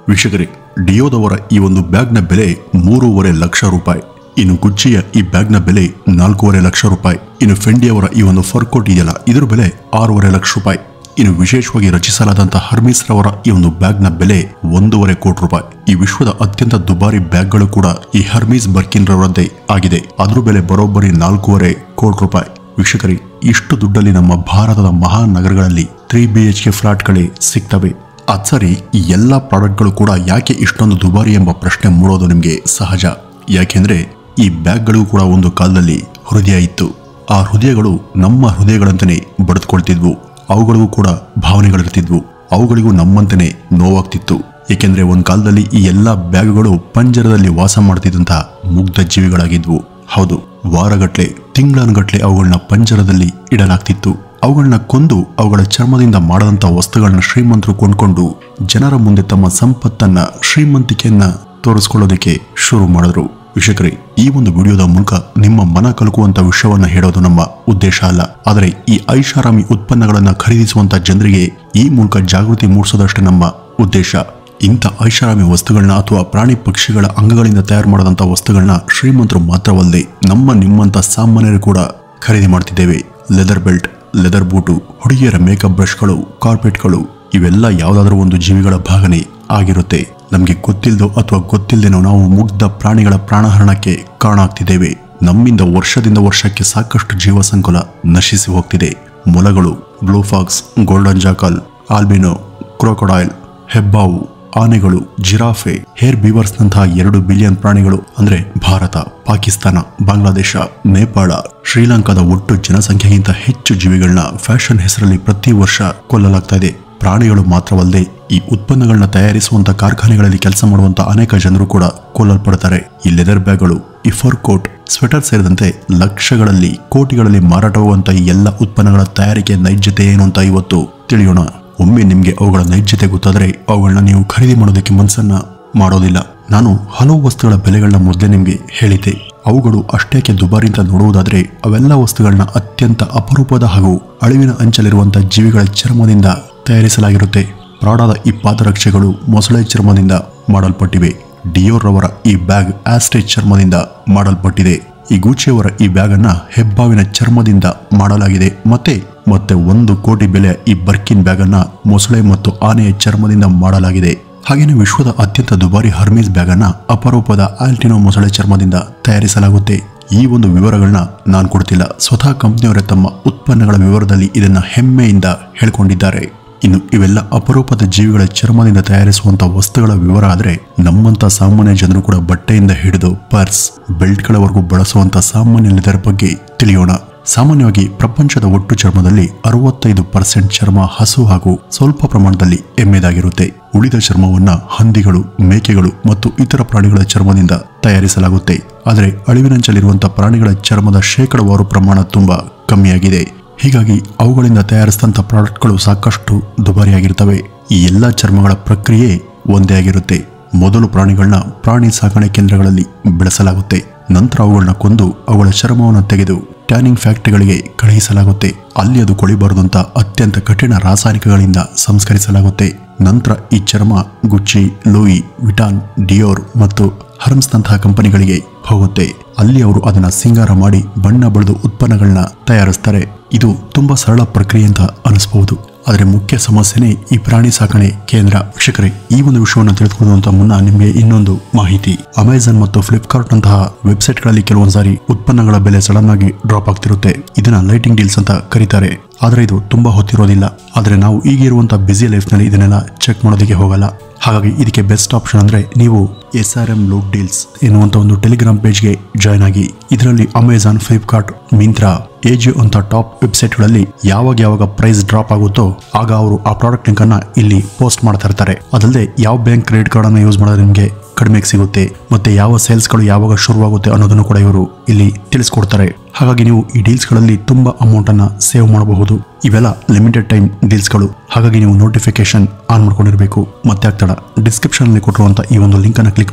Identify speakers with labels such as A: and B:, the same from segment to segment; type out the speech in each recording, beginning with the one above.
A: ವೀಕ್ಷಕರೇ ಡಿಯೋದವರ ಈ ಒಂದು ಬ್ಯಾಗ್ನ ಬೆಲೆ ಮೂರುವರೆ ಲಕ್ಷ ರೂಪಾಯಿ ಇನ್ನು ಗುಚ್ಚಿಯ ಈ ಬ್ಯಾಗ್ನ ಬೆಲೆ ನಾಲ್ಕೂವರೆ ಲಕ್ಷ ರೂಪಾಯಿ ಇನ್ನು ಫೆಂಡಿಯವರ ಈ ಒಂದು ಫರ್ಕೋಟ್ ಇದೆಯಲ್ಲ ಇದ್ರ ಬೆಲೆ ಆರೂವರೆ ಲಕ್ಷ ರೂಪಾಯಿ ಇನ್ನು ವಿಶೇಷವಾಗಿ ರಚಿಸಲಾದಂತಹ ಹರ್ಮಿಸ್ ರವರ ಈ ಒಂದು ಬ್ಯಾಗ್ನ ಬೆಲೆ ಒಂದೂವರೆ ಕೋಟಿ ರೂಪಾಯಿ ಈ ವಿಶ್ವದ ಅತ್ಯಂತ ದುಬಾರಿ ಬ್ಯಾಗ್ಗಳು ಕೂಡ ಈ ಹರ್ಮೀಸ್ ಬರ್ಕಿನ್ ರವರದ್ದೇ ಆಗಿದೆ ಅದ್ರ ಬೆಲೆ ಬರೋಬ್ಬರಿ ನಾಲ್ಕೂವರೆ ಕೋಟಿ ರೂಪಾಯಿ ವೀಕ್ಷಕರೇ ಇಷ್ಟು ದುಡ್ಡಲ್ಲಿ ನಮ್ಮ ಭಾರತದ ಮಹಾನಗರಗಳಲ್ಲಿ ತ್ರೀ ಬಿ ಎಚ್ ಕೆ ಫ್ಲಾಟ್ಗಳೇ ಸಿಗ್ತವೆ ಅದ್ ಸರಿ ಈ ಎಲ್ಲ ಪ್ರಾಡಕ್ಟ್ಗಳು ಕೂಡ ಯಾಕೆ ಇಷ್ಟೊಂದು ದುಬಾರಿ ಎಂಬ ಪ್ರಶ್ನೆ ಮೂಡೋದು ನಿಮಗೆ ಸಹಜ ಯಾಕೆಂದ್ರೆ ಈ ಬ್ಯಾಗ್ಗಳಿಗೂ ಕೂಡ ಒಂದು ಕಾಲದಲ್ಲಿ ಹೃದಯ ಇತ್ತು ಆ ಹೃದಯಗಳು ನಮ್ಮ ಹೃದಯಗಳಂತೆಯೇ ಬಡಿದುಕೊಳ್ತಿದ್ವು ಅವುಗಳಿಗೂ ಕೂಡ ಭಾವನೆಗಳಿರ್ತಿದ್ವು ಅವುಗಳಿಗೂ ನಮ್ಮಂತೆಯೇ ನೋವಾಗ್ತಿತ್ತು ಏಕೆಂದ್ರೆ ಒಂದ್ ಕಾಲದಲ್ಲಿ ಈ ಎಲ್ಲ ಬ್ಯಾಗ್ಗಳು ಪಂಜರದಲ್ಲಿ ವಾಸ ಮಾಡ್ತಿದ್ದಂತಹ ಮುಗ್ಧ ಜೀವಿಗಳಾಗಿದ್ವು ಹೌದು ವಾರಗಟ್ಲೆ ತಿಂಗಳನ್ಗಟ್ಲೆ ಅವುಗಳನ್ನ ಪಂಜರದಲ್ಲಿ ಇಡಲಾಗ್ತಿತ್ತು ಅವುಗಳನ್ನ ಕೊಂದು ಅವುಗಳ ಚರ್ಮದಿಂದ ಮಾಡದಂತ ವಸ್ತುಗಳನ್ನ ಶ್ರೀಮಂತರು ಕೊಂಡ್ಕೊಂಡು ಜನರ ಮುಂದೆ ತಮ್ಮ ಸಂಪತ್ತನ್ನ ಶ್ರೀಮಂತಿಕೆಯನ್ನ ತೋರಿಸ್ಕೊಳ್ಳೋದಕ್ಕೆ ಶುರು ಮಾಡಿದ್ರು ವೀಕ್ಷಕರೇ ಈ ಒಂದು ವಿಡಿಯೋದ ಮೂಲಕ ನಿಮ್ಮ ಮನ ಕಲಕುವಂತ ವಿಷಯವನ್ನ ಹೇಳೋದು ನಮ್ಮ ಉದ್ದೇಶ ಅಲ್ಲ ಆದರೆ ಈ ಐಷಾರಾಮಿ ಉತ್ಪನ್ನಗಳನ್ನ ಖರೀದಿಸುವಂತ ಜನರಿಗೆ ಈ ಮೂಲಕ ಜಾಗೃತಿ ಮೂಡಿಸೋದಷ್ಟೇ ನಮ್ಮ ಉದ್ದೇಶ ಇಂಥ ಐಷಾರಾಮಿ ವಸ್ತುಗಳನ್ನ ಅಥವಾ ಪ್ರಾಣಿ ಪಕ್ಷಿಗಳ ಅಂಗಗಳಿಂದ ತಯಾರು ಮಾಡದಂತ ವಸ್ತುಗಳನ್ನ ಶ್ರೀಮಂತರು ಮಾತ್ರವಲ್ಲದೆ ನಮ್ಮ ನಿಮ್ಮಂತ ಸಾಮಾನ್ಯರು ಕೂಡ ಖರೀದಿ ಮಾಡ್ತಿದ್ದೇವೆ ಲೆದರ್ ಬೆಲ್ಟ್ ಲೆದರ್ ಬೂಟು ಹುಡುಗಿಯರ ಮೇಕಪ್ ಬ್ರಷ್ಗಳು ಕಾರ್ಪೆಟ್ಗಳು ಇವೆಲ್ಲ ಯಾವುದಾದ್ರೂ ಒಂದು ಜೀವಿಗಳ ಭಾಗನೇ ಆಗಿರುತ್ತೆ ನಮಗೆ ಗೊತ್ತಿಲ್ಲದೋ ಅಥವಾ ಗೊತ್ತಿಲ್ಲದೇನೋ ನಾವು ಮುಗ್ಧ ಪ್ರಾಣಿಗಳ ಪ್ರಾಣಹರಣಕ್ಕೆ ಕಾರಣ ಆಗ್ತಿದ್ದೇವೆ ನಮ್ಮಿಂದ ವರ್ಷದಿಂದ ವರ್ಷಕ್ಕೆ ಸಾಕಷ್ಟು ಜೀವ ಸಂಕುಲ ನಶಿಸಿ ಹೋಗ್ತಿದೆ ಮೊಲಗಳು blue fox golden jackal albino crocodile ಹೆಬ್ಬಾವು ಆನೆಗಳು ಜಿರಾಫೆ ಹೇರ್ ಬೀವರ್ಸ್ ನಂತಹ ಎರಡು ಬಿಲಿಯನ್ ಪ್ರಾಣಿಗಳು ಅಂದ್ರೆ ಭಾರತ ಪಾಕಿಸ್ತಾನ ಬಾಂಗ್ಲಾದೇಶ ನೇಪಾಳ ಶ್ರೀಲಂಕಾದ ಒಟ್ಟು ಜನಸಂಖ್ಯೆಗಿಂತ ಹೆಚ್ಚು ಜೀವಿಗಳನ್ನ ಫ್ಯಾಷನ್ ಹೆಸರಲ್ಲಿ ಪ್ರತಿ ವರ್ಷ ಕೊಲ್ಲಲಾಗ್ತಾ ಇದೆ ಪ್ರಾಣಿಗಳು ಮಾತ್ರವಲ್ಲದೆ ಈ ಉತ್ಪನ್ನಗಳನ್ನ ತಯಾರಿಸುವಂತ ಕಾರ್ಖಾನೆಗಳಲ್ಲಿ ಕೆಲಸ ಮಾಡುವಂತ ಅನೇಕ ಜನರು ಕೂಡ ಕೊಲ್ಲಲ್ಪಡ್ತಾರೆ ಈ ಲೆದರ್ ಬ್ಯಾಗ್ಗಳು ಈ ಫರ್ ಕೋಟ್ ಸ್ವೆಟರ್ ಸೇರಿದಂತೆ ಲಕ್ಷಗಳಲ್ಲಿ ಕೋಟಿಗಳಲ್ಲಿ ಮಾರಾಟವಾಗುವಂತ ಈ ಎಲ್ಲ ಉತ್ಪನ್ನಗಳ ತಯಾರಿಕೆ ನೈಜತೆ ಏನು ಅಂತ ಇವತ್ತು ತಿಳಿಯೋಣ ಒಮ್ಮೆ ನಿಮಗೆ ಅವುಗಳ ನೈಜತೆ ಗೊತ್ತಾದರೆ ಅವುಗಳನ್ನ ನೀವು ಖರೀದಿ ಮಾಡೋದಕ್ಕೆ ಮನಸ್ಸನ್ನ ಮಾಡೋದಿಲ್ಲ ನಾನು ಹಲವು ವಸ್ತುಗಳ ಬೆಲೆಗಳನ್ನ ಮೊದಲೇ ನಿಮಗೆ ಹೇಳಿದ್ದೆ ಅವುಗಳು ಅಷ್ಟೇಕೆ ದುಬಾರಿ ಅಂತ ನೋಡುವುದಾದ್ರೆ ಅವೆಲ್ಲ ವಸ್ತುಗಳನ್ನ ಅತ್ಯಂತ ಅಪರೂಪದ ಹಾಗೂ ಅಳಿವಿನ ಅಂಚಲಿರುವಂತಹ ಜೀವಿಗಳ ಚರ್ಮದಿಂದ ತಯಾರಿಸಲಾಗಿರುತ್ತೆ ಪ್ರಾಡಾದ ಈ ಪಾದರಕ್ಷೆಗಳು ಮೊಸಳೆ ಚರ್ಮದಿಂದ ಮಾಡಲ್ಪಟ್ಟಿವೆ ಡಿಯೋರ್ ರವರ ಈ ಬ್ಯಾಗ್ ಆಸ್ಟ್ರೇಜ್ ಚರ್ಮದಿಂದ ಮಾಡಲ್ಪಟ್ಟಿದೆ ಈ ಗೂಚಿಯವರ ಈ ಬ್ಯಾಗ್ ಅನ್ನ ಹೆಬ್ಬಾವಿನ ಚರ್ಮದಿಂದ ಮಾಡಲಾಗಿದೆ ಮತ್ತೆ ಮತ್ತೆ ಒಂದು ಕೋಟಿ ಬೆಲೆಯ ಈ ಬರ್ಕಿನ್ ಬ್ಯಾಗ್ ಅನ್ನ ಮೊಸಳೆ ಮತ್ತು ಆನೆಯ ಚರ್ಮದಿಂದ ಮಾಡಲಾಗಿದೆ ಹಾಗೇನೆ ವಿಶ್ವದ ಅತ್ಯಂತ ದುಬಾರಿ ಹರ್ಮೀಸ್ ಬ್ಯಾಗ್ ಅನ್ನ ಅಪರೂಪದ ಆಲ್ಟಿನೋ ಮೊಸಳೆ ಚರ್ಮದಿಂದ ತಯಾರಿಸಲಾಗುತ್ತೆ ಈ ಒಂದು ವಿವರಗಳನ್ನ ನಾನು ಕೊಡ್ತಿಲ್ಲ ಸ್ವತಃ ಕಂಪ್ನಿಯವರೇ ತಮ್ಮ ಉತ್ಪನ್ನಗಳ ವಿವರದಲ್ಲಿ ಇದನ್ನ ಹೆಮ್ಮೆಯಿಂದ ಹೇಳ್ಕೊಂಡಿದ್ದಾರೆ ಇನ್ನು ಇವೆಲ್ಲ ಅಪರೂಪದ ಜೀವಿಗಳ ಚರ್ಮದಿಂದ ತಯಾರಿಸುವಂತ ವಸ್ತುಗಳ ವಿವರ ಆದ್ರೆ ನಮ್ಮಂತ ಸಾಮಾನ್ಯ ಜನರು ಕೂಡ ಬಟ್ಟೆಯಿಂದ ಹಿಡಿದು ಪರ್ಸ್ ಬೆಲ್ಟ್ಗಳವರೆಗೂ ಬಳಸುವಂತ ಸಾಮಾನ್ಯ ಲೆದರ್ ಬಗ್ಗೆ ತಿಳಿಯೋಣ ಸಾಮಾನ್ಯವಾಗಿ ಪ್ರಪಂಚದ ಒಟ್ಟು ಚರ್ಮದಲ್ಲಿ ಅರವತ್ತೈದು ಪರ್ಸೆಂಟ್ ಚರ್ಮ ಹಸು ಹಾಗೂ ಸ್ವಲ್ಪ ಪ್ರಮಾಣದಲ್ಲಿ ಎಮ್ಮೆದಾಗಿರುತ್ತೆ ಉಳಿದ ಚರ್ಮವನ್ನ ಹಂದಿಗಳು ಮೇಕೆಗಳು ಮತ್ತು ಇತರ ಪ್ರಾಣಿಗಳ ಚರ್ಮದಿಂದ ತಯಾರಿಸಲಾಗುತ್ತೆ ಆದರೆ ಅಳಿವಿನಂಚಲಿರುವಂತಹ ಪ್ರಾಣಿಗಳ ಚರ್ಮದ ಶೇಕಡವಾರು ಪ್ರಮಾಣ ತುಂಬಾ ಕಮ್ಮಿಯಾಗಿದೆ ಹೀಗಾಗಿ ಅವುಗಳಿಂದ ತಯಾರಿಸಿದಂಥ ಪ್ರಾಡಕ್ಟ್ಗಳು ಸಾಕಷ್ಟು ದುಬಾರಿಯಾಗಿರ್ತವೆ ಈ ಎಲ್ಲ ಚರ್ಮಗಳ ಪ್ರಕ್ರಿಯೆ ಒಂದೇ ಆಗಿರುತ್ತೆ ಮೊದಲು ಪ್ರಾಣಿಗಳನ್ನ ಪ್ರಾಣಿ ಸಾಕಣೆ ಕೇಂದ್ರಗಳಲ್ಲಿ ಬೆಳೆಸಲಾಗುತ್ತೆ ನಂತರ ಅವುಗಳನ್ನ ಕೊಂದು ಅವುಗಳ ಚರ್ಮವನ್ನು ತೆಗೆದು ಟ್ಯಾನಿಂಗ್ ಫ್ಯಾಕ್ಟರಿಗಳಿಗೆ ಕಳುಹಿಸಲಾಗುತ್ತೆ ಅಲ್ಲಿ ಅದು ಕೊಳಿಬಾರದು ಅಂತ ಅತ್ಯಂತ ಕಠಿಣ ರಾಸಾಯನಿಕಗಳಿಂದ ಸಂಸ್ಕರಿಸಲಾಗುತ್ತೆ ನಂತರ ಈ ಚರ್ಮ ಗುಚ್ಚಿ ಲೂಯಿ ವಿಟಾನ್ ಡಿಯೋರ್ ಮತ್ತು ಹರ್ಮ್ಸ್ನಂತಹ ಕಂಪನಿಗಳಿಗೆ ಹೋಗುತ್ತೆ ಅಲ್ಲಿ ಅವರು ಅದನ್ನ ಸಿಂಗಾರ ಮಾಡಿ ಬಣ್ಣ ಬಳಿದು ಉತ್ಪನ್ನಗಳನ್ನ ತಯಾರಿಸ್ತಾರೆ ಇದು ತುಂಬಾ ಸರಳ ಪ್ರಕ್ರಿಯೆ ಅಂತ ಅನಿಸಬಹುದು ಆದರೆ ಮುಖ್ಯ ಸಮಸ್ಯೆನೇ ಈ ಪ್ರಾಣಿ ಸಾಕಣೆ ಕೇಂದ್ರ ವೀಕ್ಷಕರೇ ಈ ಒಂದು ವಿಷಯವನ್ನು ತಿಳಿದುಕೊಳ್ಳುವಂತ ಮುನ್ನ ನಿಮಗೆ ಇನ್ನೊಂದು ಮಾಹಿತಿ ಅಮೆಜಾನ್ ಮತ್ತು ಫ್ಲಿಪ್ಕಾರ್ಟ್ ನಂತಹ ವೆಬ್ಸೈಟ್ಗಳಲ್ಲಿ ಕೆಲವೊಂದು ಸಾರಿ ಉತ್ಪನ್ನಗಳ ಬೆಲೆ ಸಡನ್ ಆಗಿ ಡ್ರಾಪ್ ಆಗ್ತಿರುತ್ತೆ ಇದನ್ನ ಲೈಟಿಂಗ್ ಡೀಲ್ಸ್ ಅಂತ ಕರೀತಾರೆ ಆದರೆ ಇದು ತುಂಬಾ ಹೊತ್ತಿರೋದಿಲ್ಲ ಆದರೆ ನಾವು ಈಗ ಇರುವಂತಹ ಬಿಸಿ ಲೈಫ್ನಲ್ಲಿ ಇದನ್ನೆಲ್ಲ ಚೆಕ್ ಮಾಡೋದಕ್ಕೆ ಹೋಗಲ್ಲ ಹಾಗಾಗಿ ಇದಕ್ಕೆ ಬೆಸ್ಟ್ ಆಪ್ಷನ್ ಅಂದ್ರೆ ನೀವು S R M load deals ಎನ್ನುವಂತ ಒಂದು ಟೆಲಿಗ್ರಾಮ್ ಪೇಜ್ಗೆ ಜಾಯ್ನ್ ಆಗಿ ಇದರಲ್ಲಿ ಅಮೆಜಾನ್ ಫ್ಲಿಪ್ಕಾರ್ಟ್ ಮಿಂತ್ರಾ ಎಜಿಯೋ ಅಂತ ಟಾಪ್ ವೆಬ್ಸೈಟ್ಗಳಲ್ಲಿ ಯಾವಾಗ ಯಾವಾಗ ಪ್ರೈಸ್ ಡ್ರಾಪ್ ಆಗುತ್ತೋ ಆಗ ಅವರು ಆ ಪ್ರಾಡಕ್ಟ್ ಲಿಂಕ್ ಅನ್ನ ಇಲ್ಲಿ ಪೋಸ್ಟ್ ಮಾಡ್ತಾ ಇರ್ತಾರೆ ಅದಲ್ಲದೆ ಯಾವ ಬ್ಯಾಂಕ್ ಕ್ರೆಡಿಟ್ ಕಾರ್ಡ್ ಅನ್ನು ಯೂಸ್ ಮಾಡಿದ್ರೆ ನಿಮಗೆ ಕಡಿಮೆಗೆ ಸಿಗುತ್ತೆ ಮತ್ತೆ ಯಾವ ಸೇಲ್ಸ್ಗಳು ಯಾವಾಗ ಶುರುವಾಗುತ್ತೆ ಅನ್ನೋದನ್ನು ಕೂಡ ಇವರು ಇಲ್ಲಿ ತಿಳಿಸ್ಕೊಡ್ತಾರೆ ಹಾಗಾಗಿ ನೀವು ಈ ಡೀಲ್ಸ್ಗಳಲ್ಲಿ ತುಂಬಾ ಅಮೌಂಟ್ ಅನ್ನ ಸೇವ್ ಮಾಡಬಹುದು ಇವೆಲ್ಲ ಲಿಮಿಟೆಡ್ ಟೈಮ್ ಡೀಲ್ಸ್ಗಳು ಹಾಗಾಗಿ ನೀವು ನೋಟಿಫಿಕೇಶನ್ ಆನ್ ಮಾಡ್ಕೊಂಡಿರಬೇಕು ಮತ್ತೆ ಆಗ್ತಾಡ ಡಿಸ್ಕ್ರಿಪ್ಷನ್ ಅಲ್ಲಿ ಕೊಟ್ಟಿರುವಂತ ಈ ಒಂದು ಲಿಂಕ್ ಅನ್ನ ಕ್ಲಿಕ್ ಮಾಡಿ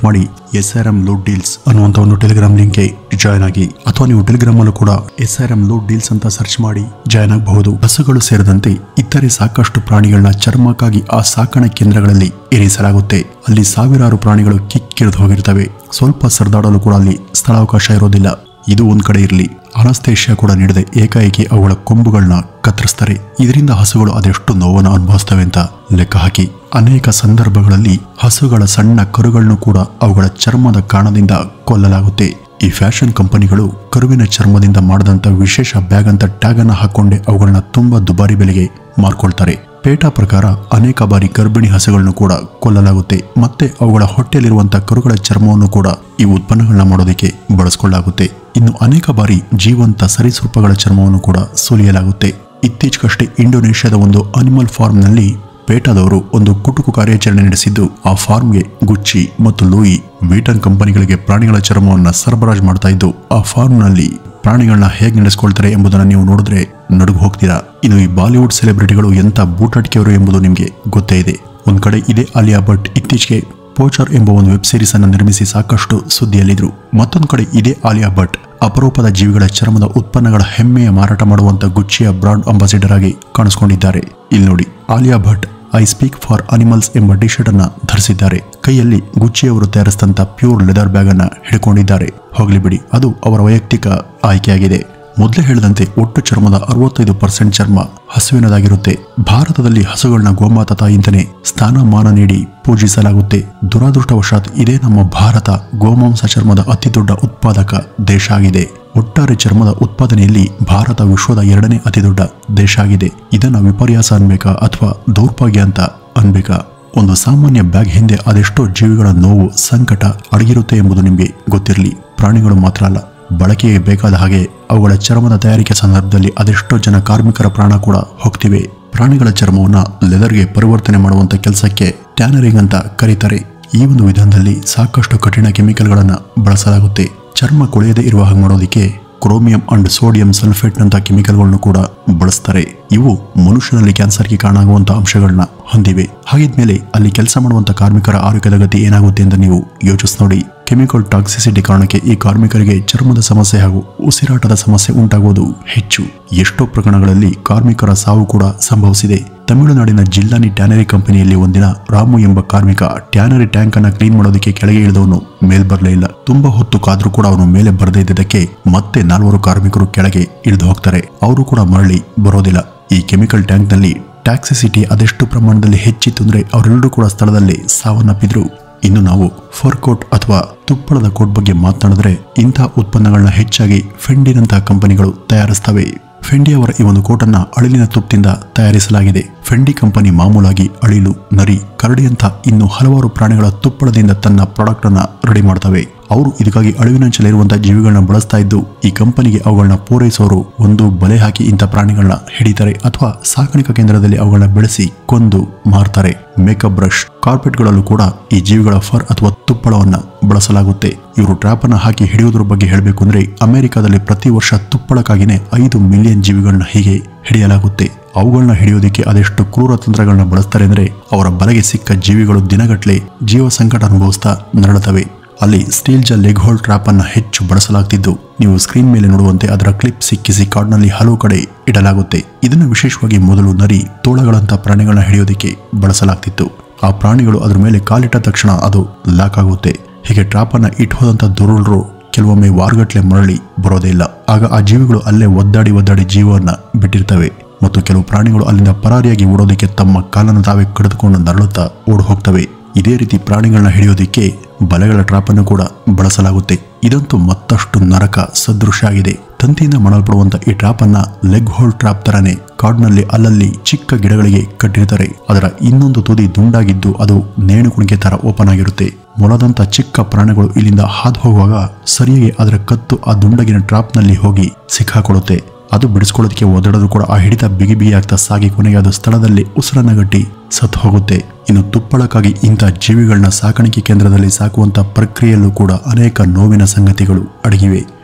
A: S R M load deals ಅನ್ನುವಂತ ಒಂದು ಟೆಲಿಗ್ರಾಮ್ ಲಿಂಕ್ಗೆ ಜಾಯ್ನ್ ಆಗಿ ಅಥವಾ ನೀವು ಟೆಲಿಗ್ರಾಮ್ ಅಲ್ಲೂ ಕೂಡ S R M load deals ಅಂತ ಸರ್ಚ್ ಮಾಡಿ ಜಾಯ್ನ್ ಆಗಬಹುದು ಹಸುಗಳು ಸೇರಿದಂತೆ ಇತರೆ ಸಾಕಷ್ಟು ಪ್ರಾಣಿಗಳನ್ನ ಚರ್ಮಕ್ಕಾಗಿ ಆ ಸಾಕಣೆ ಕೇಂದ್ರಗಳಲ್ಲಿ ಇರಿಸಲಾಗುತ್ತೆ ಅಲ್ಲಿ ಸಾವಿರಾರು ಪ್ರಾಣಿಗಳು ಕಿಕ್ಕಿರಿದು ಹೋಗಿರ್ತವೆ ಸ್ವಲ್ಪ ಸರಿದಾಡಲು ಕೂಡ ಅಲ್ಲಿ ಸ್ಥಳಾವಕಾಶ ಇರೋದಿಲ್ಲ ಇದು ಒಂದ್ ಕಡೆ ಇರಲಿ ಅನಸ್ತೇಷ್ಯ ಕೂಡ ನೀಡದೆ ಏಕಾಏಕಿ ಅವುಗಳ ಕೊಂಬುಗಳನ್ನ ಕತ್ತರಿಸ್ತಾರೆ ಇದರಿಂದ ಹಸುಗಳು ಅದೆಷ್ಟು ನೋವನ್ನು ಅನುಭವಿಸ್ತವೆ ಅಂತ ಲೆಕ್ಕ ಹಾಕಿ ಅನೇಕ ಸಂದರ್ಭಗಳಲ್ಲಿ ಹಸುಗಳ ಸಣ್ಣ ಕರುಗಳನ್ನು ಕೂಡ ಅವುಗಳ ಚರ್ಮದ ಕಾರಣದಿಂದ ಕೊಲ್ಲಲಾಗುತ್ತೆ ಈ ಫ್ಯಾಷನ್ ಕಂಪನಿಗಳು ಕರುವಿನ ಚರ್ಮದಿಂದ ಮಾಡಿದಂತ ವಿಶೇಷ ಬ್ಯಾಗ್ ಅಂತ ಟ್ಯಾಗ್ ಅನ್ನ ಹಾಕೊಂಡೆ ಅವುಗಳನ್ನ ತುಂಬಾ ದುಬಾರಿ ಬೆಲೆಗೆ ಮಾರ್ಕೊಳ್ತಾರೆ ಪೇಟಾ ಪ್ರಕಾರ ಅನೇಕ ಬಾರಿ ಗರ್ಭಿಣಿ ಹಸುಗಳನ್ನು ಕೂಡ ಕೊಲ್ಲಲಾಗುತ್ತೆ ಮತ್ತೆ ಅವುಗಳ ಹೊಟ್ಟೆಯಲ್ಲಿರುವಂತಹ ಕರುಗಳ ಚರ್ಮವನ್ನು ಕೂಡ ಈ ಉತ್ಪನ್ನಗಳನ್ನ ಮಾಡೋದಕ್ಕೆ ಬಳಸಿಕೊಳ್ಳಲಾಗುತ್ತೆ ಇನ್ನು ಅನೇಕ ಬಾರಿ ಜೀವಂತ ಸರೀಸೃಪಗಳ ಚರ್ಮವನ್ನು ಕೂಡ ಸುಲಿಯಲಾಗುತ್ತೆ ಇತ್ತೀಚೆಗಷ್ಟೇ ಇಂಡೋನೇಷ್ಯಾದ ಒಂದು ಅನಿಮಲ್ ಫಾರ್ಮ್ನಲ್ಲಿ ಪೇಟಾದವರು ಒಂದು ಕುಟುಕು ಕಾರ್ಯಾಚರಣೆ ನಡೆಸಿದ್ದು ಆ ಫಾರ್ಮ್ಗೆ ಗುಚ್ಚಿ ಮತ್ತು ಲೂಯಿ ವೀಟನ್ ಕಂಪನಿಗಳಿಗೆ ಪ್ರಾಣಿಗಳ ಚರ್ಮವನ್ನು ಸರಬರಾಜು ಮಾಡ್ತಾ ಇದ್ದು ಆ ಫಾರ್ಮ್ನಲ್ಲಿ ಪ್ರಾಣಿಗಳನ್ನ ಹೇಗೆ ನಡೆಸ್ಕೊಳ್ತಾರೆ ಎಂಬುದನ್ನು ನೀವು ನೋಡಿದ್ರೆ ನಡುಗು ಹೋಗ್ತೀರಾ ಇನ್ನು ಈ ಬಾಲಿವುಡ್ ಸೆಲೆಬ್ರಿಟಿಗಳು ಎಂತ ಬೂಟಾಟಿಕೆಯವರು ಎಂಬುದು ನಿಮಗೆ ಗೊತ್ತೇ ಇದೆ ಒಂದ್ ಕಡೆ ಇದೇ ಆಲಿಯಾ ಭಟ್ ಇತ್ತೀಚೆಗೆ ಪೋಚರ್ ಎಂಬ ಒಂದು ವೆಬ್ ಸೀರೀಸ್ ಅನ್ನು ನಿರ್ಮಿಸಿ ಸಾಕಷ್ಟು ಸುದ್ದಿಯಲ್ಲಿದ್ರು ಮತ್ತೊಂದು ಕಡೆ ಇದೇ ಆಲಿಯಾ ಭಟ್ ಅಪರೂಪದ ಜೀವಿಗಳ ಚರ್ಮದ ಉತ್ಪನ್ನಗಳ ಹೆಮ್ಮೆಯ ಮಾರಾಟ ಮಾಡುವಂತ ಗುಚ್ಚಿಯ ಬ್ರಾಂಡ್ ಅಂಬಾಸಿಡರ್ ಆಗಿ ಕಾಣಿಸ್ಕೊಂಡಿದ್ದಾರೆ ಇಲ್ಲಿ ನೋಡಿ Alia Bhatt I speak for animals ಎಂಬ ಟಿ ಶರ್ಟ್ ಅನ್ನ ಧರಿಸಿದ್ದಾರೆ ಕೈಯಲ್ಲಿ ಗುಚ್ಚಿಯವರು ತಯಾರಿಸಿದಂತ ಪ್ಯೂರ್ ಲೆದರ್ ಬ್ಯಾಗ್ ಅನ್ನ ಹಿಡ್ಕೊಂಡಿದ್ದಾರೆ ಹೋಗ್ಲಿ ಬಿಡಿ ಅದು ಅವರ ವೈಯಕ್ತಿಕ ಆಯ್ಕೆಯಾಗಿದೆ ಮೊದಲೇ ಹೇಳಿದಂತೆ ಒಟ್ಟು ಚರ್ಮದ ಅರವತ್ತೈದು ಪರ್ಸೆಂಟ್ ಚರ್ಮ ಹಸುವಿನದಾಗಿರುತ್ತೆ ಭಾರತದಲ್ಲಿ ಹಸುಗಳನ್ನ ಗೋಮಾತಾ ತಾಯಿಯಿಂದನೇ ಸ್ಥಾನಮಾನ ನೀಡಿ ಪೂಜಿಸಲಾಗುತ್ತೆ ದುರಾದೃಷ್ಟವಶಾತ್ ಇದೇ ನಮ್ಮ ಭಾರತ ಗೋಮಾಂಸ ಚರ್ಮದ ಅತಿ ದೊಡ್ಡ ಉತ್ಪಾದಕ ದೇಶ ಆಗಿದೆ ಒಟ್ಟಾರೆ ಚರ್ಮದ ಉತ್ಪಾದನೆಯಲ್ಲಿ ಭಾರತ ವಿಶ್ವದ ಎರಡನೇ ಅತಿ ದೊಡ್ಡ ದೇಶ ಆಗಿದೆ ಇದನ್ನ ವಿಪರ್ಯಾಸ ಅನ್ಬೇಕಾ ಅಥವಾ ದೌರ್ಭಾಗ್ಯ ಅಂತ ಅನ್ಬೇಕಾ ಒಂದು ಸಾಮಾನ್ಯ ಬ್ಯಾಗ್ ಹಿಂದೆ ಅದೆಷ್ಟೋ ಜೀವಿಗಳ ನೋವು ಸಂಕಟ ಅಡಗಿರುತ್ತೆ ಎಂಬುದು ನಿಮಗೆ ಗೊತ್ತಿರಲಿ ಪ್ರಾಣಿಗಳು ಮಾತ್ರ ಅಲ್ಲ ಬಳಕೆಗೆ ಬೇಕಾದ ಹಾಗೆ ಅವುಗಳ ಚರ್ಮದ ತಯಾರಿಕೆ ಸಂದರ್ಭದಲ್ಲಿ ಅದೆಷ್ಟೋ ಜನ ಕಾರ್ಮಿಕರ ಪ್ರಾಣ ಕೂಡ ಹೋಗ್ತಿವೆ ಪ್ರಾಣಿಗಳ ಚರ್ಮವನ್ನ ಲೆದರ್ಗೆ ಪರಿವರ್ತನೆ ಮಾಡುವಂತ ಕೆಲಸಕ್ಕೆ ಟ್ಯಾನರಿಂಗ್ ಅಂತ ಕರೀತಾರೆ ಈ ಒಂದು ವಿಧಾನದಲ್ಲಿ ಸಾಕಷ್ಟು ಕಠಿಣ ಕೆಮಿಕಲ್ಗಳನ್ನು ಬಳಸಲಾಗುತ್ತೆ ಚರ್ಮ ಕೊಳೆಯದೇ ಇರುವ ಹಾಗೆ ಮಾಡೋದಕ್ಕೆ ಕ್ರೋಮಿಯಂ ಅಂಡ್ ಸೋಡಿಯಂ ಸಲ್ಫೇಟ್ ನಂತ ಕೆಮಿಕಲ್ಗಳನ್ನು ಕೂಡ ಬಳಸ್ತಾರೆ ಇವು ಮನುಷ್ಯನಲ್ಲಿ ಕ್ಯಾನ್ಸರ್ಗೆ ಕಾರಣ ಆಗುವಂತಹ ಅಂಶಗಳನ್ನ ಹೊಂದಿವೆ ಹಾಗಿದ್ಮೇಲೆ ಅಲ್ಲಿ ಕೆಲಸ ಮಾಡುವಂತ ಕಾರ್ಮಿಕರ ಆರೋಗ್ಯದ ಗತಿ ಏನಾಗುತ್ತೆ ಅಂತ ನೀವು ಯೋಚಿಸಿ ನೋಡಿ ಕೆಮಿಕಲ್ ಟಾಕ್ಸಿಸಿಟಿ ಕಾರಣಕ್ಕೆ ಈ ಕಾರ್ಮಿಕರಿಗೆ ಚರ್ಮದ ಸಮಸ್ಯೆ ಹಾಗೂ ಉಸಿರಾಟದ ಸಮಸ್ಯೆ ಉಂಟಾಗುವುದು ಹೆಚ್ಚು ಎಷ್ಟೋ ಪ್ರಕರಣಗಳಲ್ಲಿ ಕಾರ್ಮಿಕರ ಸಾವು ಕೂಡ ಸಂಭವಿಸಿದೆ ತಮಿಳುನಾಡಿನ ಜಿಲ್ಲಾನಿ ಟ್ಯಾನರಿ ಕಂಪನಿಯಲ್ಲಿ ಒಂದಿನ ರಾಮು ಎಂಬ ಕಾರ್ಮಿಕ ಟ್ಯಾನರಿ ಟ್ಯಾಂಕ್ ಅನ್ನ ಕ್ಲೀನ್ ಮಾಡೋದಕ್ಕೆ ಕೆಳಗೆ ಇಳಿದವನು ಮೇಲ್ ಬರಲೇ ಇಲ್ಲ ತುಂಬಾ ಹೊತ್ತು ಕಾದ್ರೂ ಕೂಡ ಅವನು ಮೇಲೆ ಬರದೇ ಇದ್ದಿದ್ದಕ್ಕೆ ಮತ್ತೆ ನಾಲ್ವರು ಕಾರ್ಮಿಕರು ಕೆಳಗೆ ಇಳಿದು ಹೋಗ್ತಾರೆ ಅವರು ಕೂಡ ಮರಳಿ ಬರೋದಿಲ್ಲ ಈ ಕೆಮಿಕಲ್ ಟ್ಯಾಂಕ್ನಲ್ಲಿ ಟ್ಯಾಕ್ಸಿಸಿಟಿ ಅದೆಷ್ಟು ಪ್ರಮಾಣದಲ್ಲಿ ಹೆಚ್ಚಿತ್ತು ಅಂದ್ರೆ ಅವರೆಲ್ಲರೂ ಕೂಡ ಸ್ಥಳದಲ್ಲಿ ಸಾವನ್ನಪ್ಪಿದ್ರು ಇನ್ನು ನಾವು ಫರ್ ಕೋಟ್ ಅಥವಾ ತುಪ್ಪಳದ ಕೋಟ್ ಬಗ್ಗೆ ಮಾತನಾಡಿದ್ರೆ ಇಂತಹ ಉತ್ಪನ್ನಗಳನ್ನ ಹೆಚ್ಚಾಗಿ ಫೆಂಡಿನಂತಹ ಕಂಪನಿಗಳು ತಯಾರಿಸ್ತವೆ ಫೆಂಡಿ ಅವರ ಈ ಒಂದು ಕೋಟನ್ನ ಅಳಿಲಿನ ತುಪ್ಪದಿಂದ ತಯಾರಿಸಲಾಗಿದೆ ಫೆಂಡಿ ಕಂಪನಿ ಮಾಮೂಲಾಗಿ ಅಳಿಲು ನರಿ ಕರಡಿಯಂಥ ಇನ್ನು ಹಲವಾರು ಪ್ರಾಣಿಗಳ ತುಪ್ಪಳದಿಂದ ತನ್ನ ಪ್ರಾಡಕ್ಟ್ ಅನ್ನ ರೆಡಿ ಮಾಡ್ತವೆ ಅವರು ಇದಕ್ಕಾಗಿ ಅಳಿವಿನಂಚಲಿರುವಂತಹ ಜೀವಿಗಳನ್ನ ಬಳಸ್ತಾ ಇದ್ದು ಈ ಕಂಪನಿಗೆ ಅವುಗಳನ್ನ ಪೂರೈಸೋರು ಒಂದು ಬಲೆ ಹಾಕಿ ಇಂಥ ಪ್ರಾಣಿಗಳನ್ನ ಹಿಡಿತಾರೆ ಅಥವಾ ಸಾಕಾಣಿಕಾ ಕೇಂದ್ರದಲ್ಲಿ ಅವುಗಳನ್ನ ಬೆಳೆಸಿ ಕೊಂದು ಮಾರ್ತಾರೆ ಮೇಕಪ್ ಬ್ರಷ್ ಕಾರ್ಪೆಟ್ಗಳಲ್ಲೂ ಕೂಡ ಈ ಜೀವಿಗಳ ಫರ್ ಅಥವಾ ತುಪ್ಪಳವನ್ನ ಬಳಸಲಾಗುತ್ತೆ ಇವರು ಟ್ರ್ಯಾಪ್ ಅನ್ನ ಹಾಕಿ ಹಿಡಿಯೋದ್ರ ಬಗ್ಗೆ ಹೇಳಬೇಕು ಅಂದ್ರೆ ಅಮೆರಿಕದಲ್ಲಿ ಪ್ರತಿ ವರ್ಷ ತುಪ್ಪಳಕ್ಕಾಗಿನೇ ಐದು ಮಿಲಿಯನ್ ಜೀವಿಗಳನ್ನ ಹೀಗೆ ಹಿಡಿಯಲಾಗುತ್ತೆ ಅವುಗಳನ್ನ ಹಿಡಿಯೋದಕ್ಕೆ ಅದೆಷ್ಟು ಕ್ರೂರ ತಂತ್ರಗಳನ್ನ ಬಳಸ್ತಾರೆ ಅಂದ್ರೆ ಅವರ ಬಲೆಗೆ ಸಿಕ್ಕ ಜೀವಿಗಳು ದಿನಗಟ್ಲೆ ಜೀವ ಸಂಕಟ ಅನುಭವಿಸ್ತಾ ನರಳುತ್ತವೆ ಅಲ್ಲಿ ಸ್ಟೀಲ್ ಜ ಲೆಗ್ ಹೋಲ್ ಟ್ರ್ಯಾಪ್ ಅನ್ನ ಹೆಚ್ಚು ಬಳಸಲಾಗ್ತಿದ್ದು ನೀವು ಸ್ಕ್ರೀನ್ ಮೇಲೆ ನೋಡುವಂತೆ ಅದರ ಕ್ಲಿಪ್ ಸಿಕ್ಕಿಸಿ ಕಾರ್ಡ್ನಲ್ಲಿ ಹಲವು ಕಡೆ ಇಡಲಾಗುತ್ತೆ ಇದನ್ನು ವಿಶೇಷವಾಗಿ ಮೊದಲು ನರಿ ತೋಳಗಳಂತ ಪ್ರಾಣಿಗಳನ್ನ ಹಿಡಿಯೋದಕ್ಕೆ ಬಳಸಲಾಗ್ತಿತ್ತು ಆ ಪ್ರಾಣಿಗಳು ಅದರ ಮೇಲೆ ಕಾಲಿಟ್ಟ ತಕ್ಷಣ ಅದು ಲಾಕ್ ಆಗುತ್ತೆ ಹೀಗೆ ಟ್ರಾಪ್ ಅನ್ನ ಇಟ್ಟು ಹೋದಂತ ದುರುಳರು ಕೆಲವೊಮ್ಮೆ ವಾರಗಟ್ಲೆ ಮರಳಿ ಬರೋದೇ ಇಲ್ಲ ಆಗ ಆ ಜೀವಿಗಳು ಅಲ್ಲೇ ಒದ್ದಾಡಿ ಒದ್ದಾಡಿ ಜೀವವನ್ನ ಬಿಟ್ಟಿರ್ತವೆ ಮತ್ತು ಕೆಲವು ಪ್ರಾಣಿಗಳು ಅಲ್ಲಿಂದ ಪರಾರಿಯಾಗಿ ಓಡೋದಕ್ಕೆ ತಮ್ಮ ಕಾಲನ್ನು ತಾವೇ ಕಡಿದುಕೊಂಡು ನರಳುತ್ತಾ ಓಡ್ ಹೋಗ್ತವೆ ಇದೇ ರೀತಿ ಪ್ರಾಣಿಗಳನ್ನ ಹಿಡಿಯೋದಕ್ಕೆ ಬಲೆಗಳ ಟ್ರಾಪ್ ಅನ್ನು ಕೂಡ ಬಳಸಲಾಗುತ್ತೆ ಇದಂತೂ ಮತ್ತಷ್ಟು ನರಕ ಸದೃಶ ಆಗಿದೆ ತಂತಿಯಿಂದ ಮಾಡಲ್ಪಡುವಂತ ಈ ಟ್ರಾಪ್ ಅನ್ನ ಲೆಗ್ ಹೋಲ್ ಟ್ರಾಪ್ ತರನೇ ಕಾಡ್ನಲ್ಲಿ ಅಲ್ಲಲ್ಲಿ ಚಿಕ್ಕ ಗಿಡಗಳಿಗೆ ಕಟ್ಟಿರ್ತಾರೆ ಅದರ ಇನ್ನೊಂದು ತುದಿ ದುಂಡಾಗಿದ್ದು ಅದು ನೇಣುಕುಣಿಕೆ ತರ ಓಪನ್ ಆಗಿರುತ್ತೆ ಮೊಲದಂತ ಚಿಕ್ಕ ಪ್ರಾಣಿಗಳು ಇಲ್ಲಿಂದ ಹಾದು ಹೋಗುವಾಗ ಸರಿಯಾಗಿ ಅದರ ಕತ್ತು ಆ ದುಂಡಗಿನ ಟ್ರಾಪ್ನಲ್ಲಿ ಹೋಗಿ ಸಿಕ್ಕಾಕೊಳ್ಳುತ್ತೆ ಅದು ಬಿಡಿಸ್ಕೊಳ್ಳೋದಕ್ಕೆ ಒದಡೋದು ಕೂಡ ಆ ಹಿಡಿತ ಬಿಗಿ ಬಿಗಿ ಆಗ್ತಾ ಸಾಗಿ ಕೊನೆಗೆ ಅದು ಸ್ಥಳದಲ್ಲಿ ಉಸಿರನ್ನ ಗಟ್ಟಿ ಸತ್ತು ಹೋಗುತ್ತೆ ಇನ್ನು ತುಪ್ಪಳಕ್ಕಾಗಿ ಇಂಥ ಜೀವಿಗಳನ್ನ ಸಾಕಾಣಿಕೆ ಕೇಂದ್ರದಲ್ಲಿ ಸಾಕುವಂತ ಪ್ರಕ್ರಿಯೆಯಲ್ಲೂ ಕೂಡ ಅನೇಕ ನೋವಿನ ಸಂಗತಿಗಳು ಅಡಗಿವೆ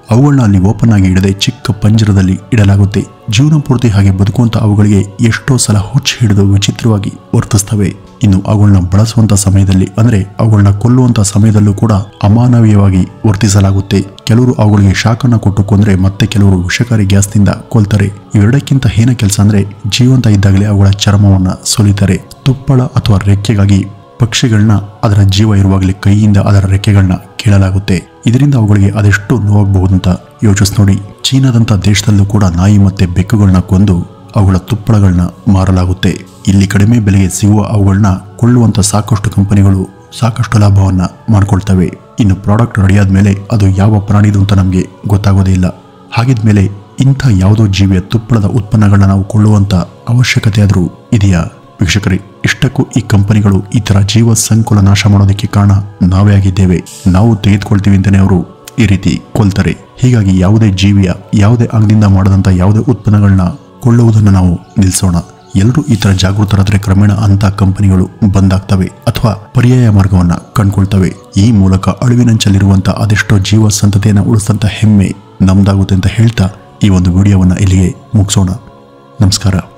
A: ಅವುಗಳನ್ನ ಅಲ್ಲಿ ಓಪನ್ ಆಗಿ ಇಡದೆ ಚಿಕ್ಕ ಪಂಜರದಲ್ಲಿ ಇಡಲಾಗುತ್ತೆ ಜೀವನ ಪೂರ್ತಿ ಹಾಗೆ ಬದುಕುವಂತ ಅವುಗಳಿಗೆ ಎಷ್ಟೋ ಸಲ ಹುಚ್ಚು ಹಿಡಿದು ವಿಚಿತ್ರವಾಗಿ ವರ್ತಿಸ್ತವೆ ಇನ್ನು ಅವುಗಳನ್ನ ಬಳಸುವಂತ ಸಮಯದಲ್ಲಿ ಅಂದ್ರೆ ಅವುಗಳನ್ನ ಕೊಲ್ಲುವಂತ ಸಮಯದಲ್ಲೂ ಕೂಡ ಅಮಾನವೀಯವಾಗಿ ವರ್ತಿಸಲಾಗುತ್ತೆ ಕೆಲವರು ಅವುಗಳಿಗೆ ಶಾಖನ ಕೊಟ್ಟು ಕೊಂದ್ರೆ ಮತ್ತೆ ಕೆಲವರು ವಿಷಕಾರಿ ಗ್ಯಾಸ್ನಿಂದ ಕೊಲ್ತಾರೆ ಇವೆರಡಕ್ಕಿಂತ ಏನ ಕೆಲಸ ಅಂದ್ರೆ ಜೀವಂತ ಇದ್ದಾಗಲೇ ಅವುಗಳ ಚರ್ಮವನ್ನ ಸುಲಿತಾರೆ ತುಪ್ಪಳ ಅಥವಾ ರೆಕ್ಕೆಗಾಗಿ ಪಕ್ಷಿಗಳನ್ನ ಅದರ ಜೀವ ಇರುವಾಗಲೇ ಕೈಯಿಂದ ಅದರ ರೆಕ್ಕೆಗಳನ್ನ ಕೀಳಲಾಗುತ್ತೆ ಇದರಿಂದ ಅವುಗಳಿಗೆ ಅದೆಷ್ಟು ನೋವಾಗಬಹುದು ಅಂತ ಯೋಚಿಸ್ ನೋಡಿ ಚೀನಾದಂಥ ದೇಶದಲ್ಲೂ ಕೂಡ ನಾಯಿ ಮತ್ತೆ ಬೆಕ್ಕುಗಳನ್ನ ಕೊಂದು ಅವುಗಳ ತುಪ್ಪಳಗಳನ್ನ ಮಾರಲಾಗುತ್ತೆ ಇಲ್ಲಿ ಕಡಿಮೆ ಬೆಲೆಗೆ ಸಿಗುವ ಅವುಗಳನ್ನ ಕೊಳ್ಳುವಂತ ಸಾಕಷ್ಟು ಕಂಪನಿಗಳು ಸಾಕಷ್ಟು ಲಾಭವನ್ನ ಮಾಡ್ಕೊಳ್ತವೆ ಇನ್ನು ಪ್ರಾಡಕ್ಟ್ ರೆಡಿಯಾದ ಮೇಲೆ ಅದು ಯಾವ ಪ್ರಾಣಿದು ಅಂತ ನಮಗೆ ಗೊತ್ತಾಗೋದೇ ಇಲ್ಲ ಹಾಗಿದ್ಮೇಲೆ ಇಂಥ ಯಾವುದೋ ಜೀವಿಯ ತುಪ್ಪಳದ ಉತ್ಪನ್ನಗಳನ್ನ ನಾವು ಕೊಳ್ಳುವಂತ ಅವಶ್ಯಕತೆ ಆದರೂ ಇದೆಯಾ ವೀಕ್ಷಕರೇ ಇಷ್ಟಕ್ಕೂ ಈ ಕಂಪನಿಗಳು ಈ ತರ ಜೀವ ಸಂಕುಲ ನಾಶ ಮಾಡೋದಕ್ಕೆ ಕಾರಣ ನಾವೇ ಆಗಿದ್ದೇವೆ ನಾವು ತೆಗೆದುಕೊಳ್ತೀವಿ ಅಂತಾನೆ ಅವರು ಈ ರೀತಿ ಕೊಲ್ತಾರೆ ಹೀಗಾಗಿ ಯಾವುದೇ ಜೀವಿಯ ಯಾವುದೇ ಅಂಗದಿಂದ ಮಾಡದಂತ ಯಾವುದೇ ಉತ್ಪನ್ನಗಳನ್ನ ಕೊಳ್ಳುವುದನ್ನು ನಾವು ನಿಲ್ಲಿಸೋಣ ಎಲ್ಲರೂ ಈ ತರ ಜಾಗೃತರಾದ್ರೆ ಕ್ರಮೇಣ ಅಂತ ಕಂಪನಿಗಳು ಬಂದಾಗ್ತವೆ ಅಥವಾ ಪರ್ಯಾಯ ಮಾರ್ಗವನ್ನ ಕಂಡ್ಕೊಳ್ತವೆ ಈ ಮೂಲಕ ಅಳಿವಿನಂಚಲ್ಲಿರುವಂತ ಅದೆಷ್ಟೋ ಜೀವ ಸಂತತಿಯನ್ನು ಉಳಿಸಂತ ಹೆಮ್ಮೆ ನಮ್ದಾಗುತ್ತೆ ಅಂತ ಹೇಳ್ತಾ ಈ ಒಂದು ವಿಡಿಯೋವನ್ನ ಇಲ್ಲಿಗೆ ಮುಗಿಸೋಣ ನಮಸ್ಕಾರ